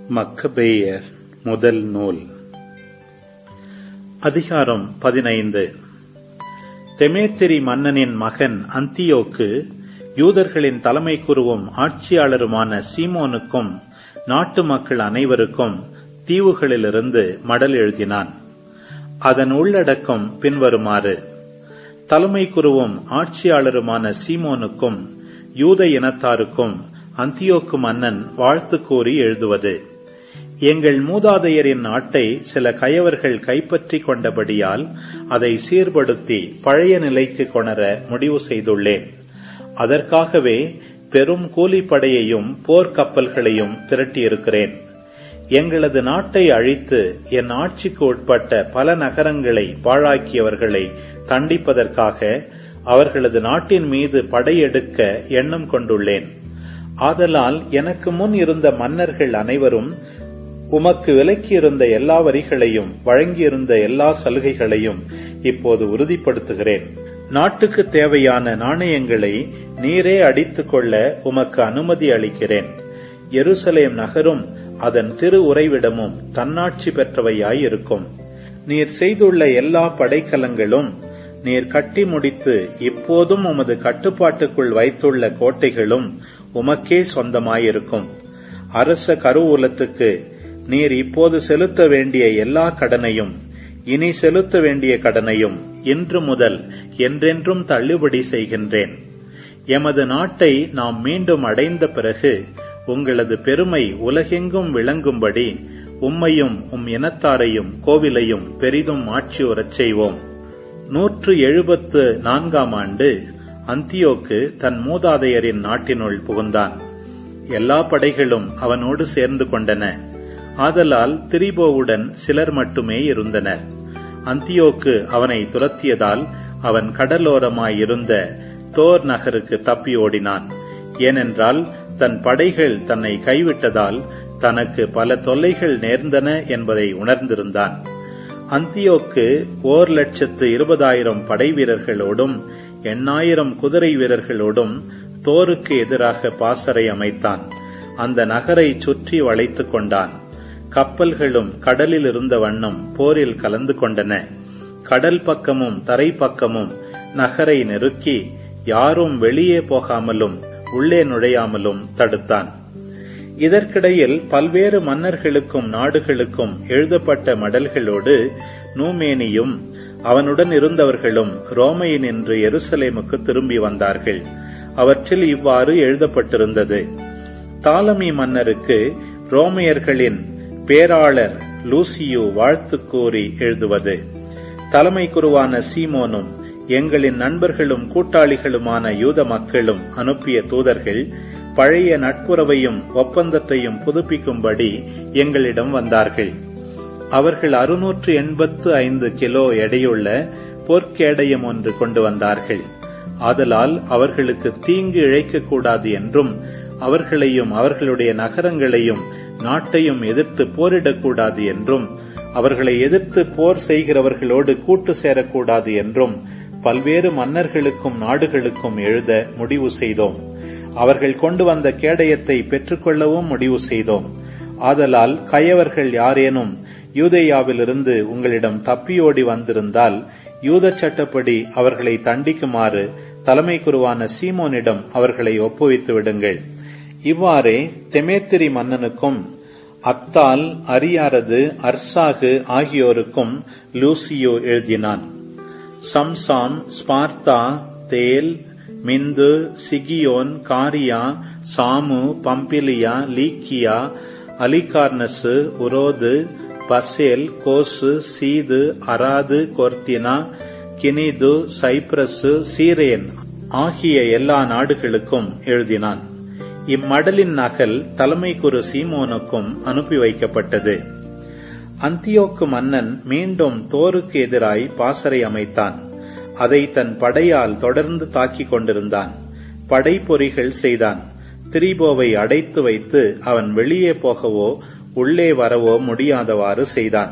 மக்கபேயர் முதல் நூல் அதிகாரம் பதினைந்து தெமேத்திரி மன்னனின் மகன் அந்தியோக்கு யூதர்களின் தலைமை குருவும் ஆட்சியாளருமான சீமோனுக்கும் நாட்டு மக்கள் அனைவருக்கும் தீவுகளிலிருந்து மடல் எழுதினான் அதன் உள்ளடக்கம் பின்வருமாறு தலைமை குருவும் ஆட்சியாளருமான சீமோனுக்கும் யூத இனத்தாருக்கும் அந்தியோக்கு மன்னன் வாழ்த்து கூறி எழுதுவது எங்கள் மூதாதையரின் நாட்டை சில கயவர்கள் கைப்பற்றிக் கொண்டபடியால் அதை சீர்படுத்தி பழைய நிலைக்கு கொணர முடிவு செய்துள்ளேன் அதற்காகவே பெரும் கூலிப்படையையும் போர்க்கப்பல்களையும் திரட்டியிருக்கிறேன் எங்களது நாட்டை அழித்து என் ஆட்சிக்கு உட்பட்ட பல நகரங்களை பாழாக்கியவர்களை தண்டிப்பதற்காக அவர்களது நாட்டின் மீது படையெடுக்க எண்ணம் கொண்டுள்ளேன் ஆதலால் எனக்கு முன் இருந்த மன்னர்கள் அனைவரும் உமக்கு விலக்கியிருந்த எல்லா வரிகளையும் வழங்கியிருந்த எல்லா சலுகைகளையும் இப்போது உறுதிப்படுத்துகிறேன் நாட்டுக்கு தேவையான நாணயங்களை நீரே அடித்துக் கொள்ள உமக்கு அனுமதி அளிக்கிறேன் எருசலேம் நகரும் அதன் திரு உறைவிடமும் தன்னாட்சி பெற்றவையாயிருக்கும் நீர் செய்துள்ள எல்லா படைக்கலங்களும் நீர் கட்டி முடித்து இப்போதும் உமது கட்டுப்பாட்டுக்குள் வைத்துள்ள கோட்டைகளும் உமக்கே சொந்தமாயிருக்கும் அரச கருவூலத்துக்கு நீர் இப்போது செலுத்த வேண்டிய எல்லா கடனையும் இனி செலுத்த வேண்டிய கடனையும் இன்று முதல் என்றென்றும் தள்ளுபடி செய்கின்றேன் எமது நாட்டை நாம் மீண்டும் அடைந்த பிறகு உங்களது பெருமை உலகெங்கும் விளங்கும்படி உம்மையும் உம் இனத்தாரையும் கோவிலையும் பெரிதும் ஆட்சியுறச் செய்வோம் நூற்று எழுபத்து நான்காம் ஆண்டு அந்தியோக்கு தன் மூதாதையரின் நாட்டினுள் புகுந்தான் எல்லா படைகளும் அவனோடு சேர்ந்து கொண்டன ஆதலால் திரிபோவுடன் சிலர் மட்டுமே இருந்தனர் அந்தியோக்கு அவனை துரத்தியதால் அவன் கடலோரமாயிருந்த தோர் நகருக்கு தப்பி ஓடினான் ஏனென்றால் தன் படைகள் தன்னை கைவிட்டதால் தனக்கு பல தொல்லைகள் நேர்ந்தன என்பதை உணர்ந்திருந்தான் அந்தியோக்கு ஓர் லட்சத்து இருபதாயிரம் படை வீரர்களோடும் எண்ணாயிரம் குதிரை வீரர்களோடும் தோருக்கு எதிராக பாசறை அமைத்தான் அந்த நகரை சுற்றி வளைத்துக் கொண்டான் கப்பல்களும் கடலில் இருந்த வண்ணம் போரில் கலந்து கொண்டன கடல் பக்கமும் தரை பக்கமும் நகரை நெருக்கி யாரும் வெளியே போகாமலும் உள்ளே நுழையாமலும் தடுத்தான் இதற்கிடையில் பல்வேறு மன்னர்களுக்கும் நாடுகளுக்கும் எழுதப்பட்ட மடல்களோடு நூமேனியும் அவனுடன் இருந்தவர்களும் ரோமையினின்று எருசலேமுக்கு திரும்பி வந்தார்கள் அவற்றில் இவ்வாறு எழுதப்பட்டிருந்தது தாலமி மன்னருக்கு ரோமையர்களின் பேராளர் லூசியு வாழ்த்து கூறி எழுதுவது தலைமை குருவான சீமோனும் எங்களின் நண்பர்களும் கூட்டாளிகளுமான யூத மக்களும் அனுப்பிய தூதர்கள் பழைய நட்புறவையும் ஒப்பந்தத்தையும் புதுப்பிக்கும்படி எங்களிடம் வந்தார்கள் அவர்கள் அறுநூற்று எண்பத்து ஐந்து கிலோ எடையுள்ள பொற்கேடயம் ஒன்று கொண்டு வந்தார்கள் ஆதலால் அவர்களுக்கு தீங்கு இழைக்கக்கூடாது என்றும் அவர்களையும் அவர்களுடைய நகரங்களையும் நாட்டையும் எதிர்த்து போரிடக்கூடாது என்றும் அவர்களை எதிர்த்து போர் செய்கிறவர்களோடு கூட்டு சேரக்கூடாது என்றும் பல்வேறு மன்னர்களுக்கும் நாடுகளுக்கும் எழுத முடிவு செய்தோம் அவர்கள் கொண்டு வந்த கேடயத்தை பெற்றுக்கொள்ளவும் முடிவு செய்தோம் ஆதலால் கயவர்கள் யாரேனும் யூதேயாவிலிருந்து உங்களிடம் தப்பியோடி வந்திருந்தால் யூத சட்டப்படி அவர்களை தண்டிக்குமாறு தலைமை குருவான சீமோனிடம் அவர்களை ஒப்புவித்து விடுங்கள் இவ்வாறே தெமேத்திரி மன்னனுக்கும் அத்தால் அரியாரது அர்சாகு ஆகியோருக்கும் லூசியோ எழுதினான் சம்சாம் ஸ்பார்த்தா தேல் மிந்து சிகியோன் காரியா சாமு பம்பிலியா லீக்கியா அலிகார்னசு உரோது பசேல் கோசு சீது அராது கொர்த்தினா கினிது சைப்ரசு சீரேன் ஆகிய எல்லா நாடுகளுக்கும் எழுதினான் இம்மடலின் நகல் தலைமை குரு சீமோனுக்கும் அனுப்பி வைக்கப்பட்டது அந்தியோக்கு மன்னன் மீண்டும் தோருக்கு எதிராய் பாசறை அமைத்தான் அதை தன் படையால் தொடர்ந்து தாக்கிக் கொண்டிருந்தான் படைப்பொறிகள் செய்தான் திரிபோவை அடைத்து வைத்து அவன் வெளியே போகவோ உள்ளே வரவோ முடியாதவாறு செய்தான்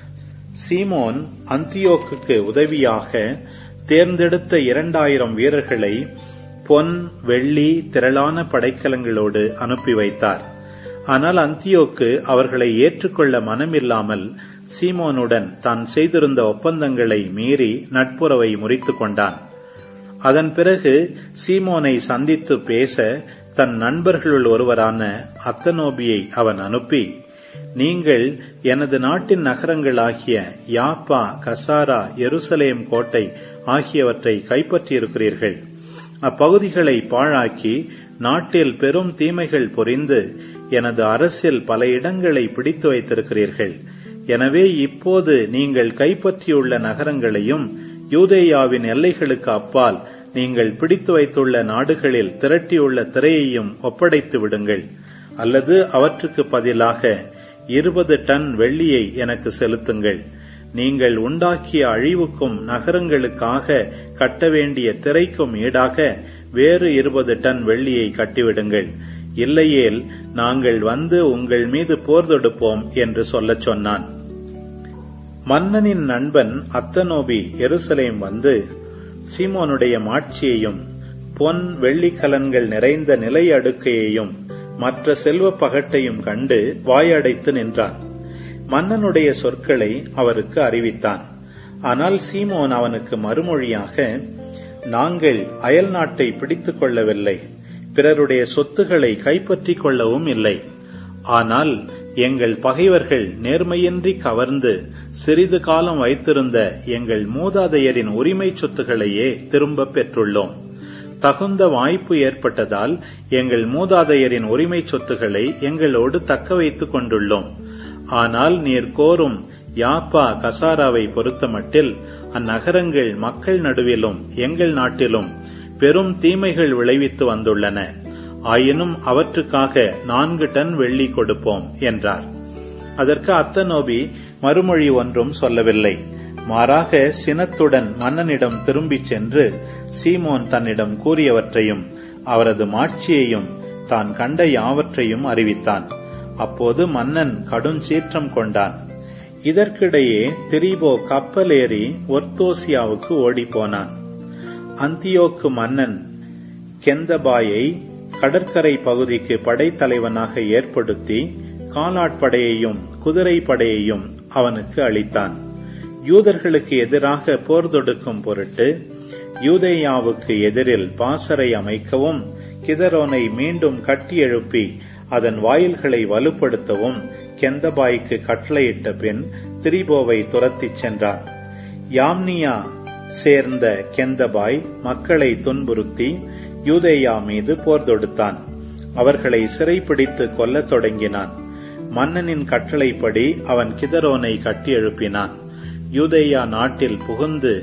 சீமோன் அந்தியோக்குக்கு உதவியாக தேர்ந்தெடுத்த இரண்டாயிரம் வீரர்களை பொன் வெள்ளி திரளான படைக்கலங்களோடு அனுப்பி வைத்தார் ஆனால் அந்தியோக்கு அவர்களை ஏற்றுக்கொள்ள மனமில்லாமல் சீமோனுடன் தான் செய்திருந்த ஒப்பந்தங்களை மீறி நட்புறவை முறித்து கொண்டான் அதன் பிறகு சீமோனை சந்தித்து பேச தன் நண்பர்களுள் ஒருவரான அத்தனோபியை அவன் அனுப்பி நீங்கள் எனது நாட்டின் நகரங்களாகிய யாப்பா கசாரா எருசலேம் கோட்டை ஆகியவற்றை கைப்பற்றியிருக்கிறீர்கள் அப்பகுதிகளை பாழாக்கி நாட்டில் பெரும் தீமைகள் புரிந்து எனது அரசில் பல இடங்களை பிடித்து வைத்திருக்கிறீர்கள் எனவே இப்போது நீங்கள் கைப்பற்றியுள்ள நகரங்களையும் யூதேயாவின் எல்லைகளுக்கு அப்பால் நீங்கள் பிடித்து வைத்துள்ள நாடுகளில் திரட்டியுள்ள திரையையும் ஒப்படைத்து விடுங்கள் அல்லது அவற்றுக்கு பதிலாக இருபது டன் வெள்ளியை எனக்கு செலுத்துங்கள் நீங்கள் உண்டாக்கிய அழிவுக்கும் நகரங்களுக்காக கட்ட வேண்டிய திரைக்கும் ஈடாக வேறு இருபது டன் வெள்ளியை கட்டிவிடுங்கள் இல்லையேல் நாங்கள் வந்து உங்கள் மீது போர் தொடுப்போம் என்று சொல்லச் சொன்னான் மன்னனின் நண்பன் அத்தனோபி எருசலேம் வந்து சீமோனுடைய மாட்சியையும் பொன் வெள்ளிக்கலன்கள் நிறைந்த நிலை அடுக்கையையும் மற்ற செல்வ பகட்டையும் கண்டு வாயடைத்து நின்றான் மன்னனுடைய சொற்களை அவருக்கு அறிவித்தான் ஆனால் சீமோன் அவனுக்கு மறுமொழியாக நாங்கள் அயல் நாட்டை பிடித்துக் கொள்ளவில்லை பிறருடைய சொத்துக்களை கைப்பற்றிக் கொள்ளவும் இல்லை ஆனால் எங்கள் பகைவர்கள் நேர்மையின்றி கவர்ந்து சிறிது காலம் வைத்திருந்த எங்கள் மூதாதையரின் உரிமை சொத்துக்களையே திரும்பப் பெற்றுள்ளோம் தகுந்த வாய்ப்பு ஏற்பட்டதால் எங்கள் மூதாதையரின் உரிமை சொத்துக்களை எங்களோடு தக்க வைத்துக் கொண்டுள்ளோம் ஆனால் நீர் கோரும் யாப்பா கசாராவை பொறுத்தமட்டில் அந்நகரங்கள் மக்கள் நடுவிலும் எங்கள் நாட்டிலும் பெரும் தீமைகள் விளைவித்து வந்துள்ளன ஆயினும் அவற்றுக்காக நான்கு டன் வெள்ளி கொடுப்போம் என்றார் அதற்கு அத்தனோபி மறுமொழி ஒன்றும் சொல்லவில்லை மாறாக சினத்துடன் மன்னனிடம் திரும்பிச் சென்று சீமோன் தன்னிடம் கூறியவற்றையும் அவரது மாட்சியையும் தான் கண்ட யாவற்றையும் அறிவித்தான் அப்போது மன்னன் கடும் சீற்றம் கொண்டான் இதற்கிடையே திரிபோ கப்பலேறி ஒர்த்தோசியாவுக்கு ஓடிப்போனான் அந்தியோக்கு மன்னன் கெந்தபாயை கடற்கரை பகுதிக்கு படைத்தலைவனாக ஏற்படுத்தி காலாட்படையையும் குதிரை படையையும் அவனுக்கு அளித்தான் யூதர்களுக்கு எதிராக போர் தொடுக்கும் பொருட்டு யூதேயாவுக்கு எதிரில் பாசறை அமைக்கவும் கிதரோனை மீண்டும் கட்டி எழுப்பி அதன் வாயில்களை வலுப்படுத்தவும் கெந்தபாய்க்கு கட்டளையிட்ட பின் திரிபோவை துரத்திச் சென்றான் யாம்னியா சேர்ந்த கெந்தபாய் மக்களை துன்புறுத்தி யூதேயா மீது போர் தொடுத்தான் அவர்களை சிறைப்பிடித்து கொல்லத் தொடங்கினான் மன்னனின் கட்டளைப்படி அவன் கிதரோனை கட்டி எழுப்பினான் யூதேயா நாட்டில் புகுந்து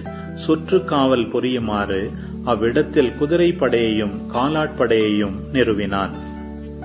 சுற்றுக்காவல் புரியுமாறு அவ்விடத்தில் குதிரைப்படையையும் காலாட்படையையும் நிறுவினான்